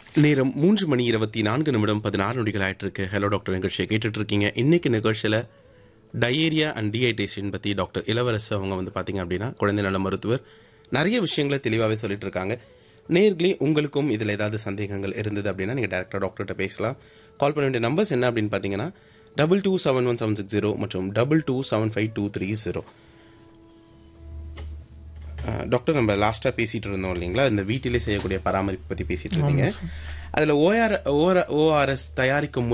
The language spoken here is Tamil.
நேரம் மூன்று மணி இருபத்தி நான்கு நிமிடம் பதினாறு நொடிகள் ஆயிட்டு இருக்கு ஹலோ டாக்டர் நிகழ்ச்சியை கேட்டுட்டு இருக்கீங்க இன்னைக்கு நிகழ்ச்சியில டயேரியா அண்ட் டீஹைட்ரேஷன் பத்தி டாக்டர் இளவரசு அவங்க வந்து பாத்தீங்க அப்படின்னா குழந்தை நல மருத்துவர் நிறைய விஷயங்களை தெளிவாகவே சொல்லிட்டு இருக்காங்க நேர்களே உங்களுக்கும் இதுல ஏதாவது சந்தேகங்கள் இருந்தது அப்படின்னா நீங்க டேரக்டா டாக்டர்கிட்ட பேசலாம் கால் பண்ண வேண்டிய நம்பர்ஸ் என்ன அப்படின்னு பாத்தீங்கன்னா double two seven one seven six zero மற்றும் double two seven five two three zero doctor நம்ம லாஸ்டா பேசிட்டு இருந்தோம் இல்லைங்களா இந்த வீட்டிலே செய்யக்கூடிய பராமரிப்பு பத்தி பேசிட்டு இருந்தீங்க அதுல ஓஆர் ஓஆர்எஸ் தயாரிக்கும்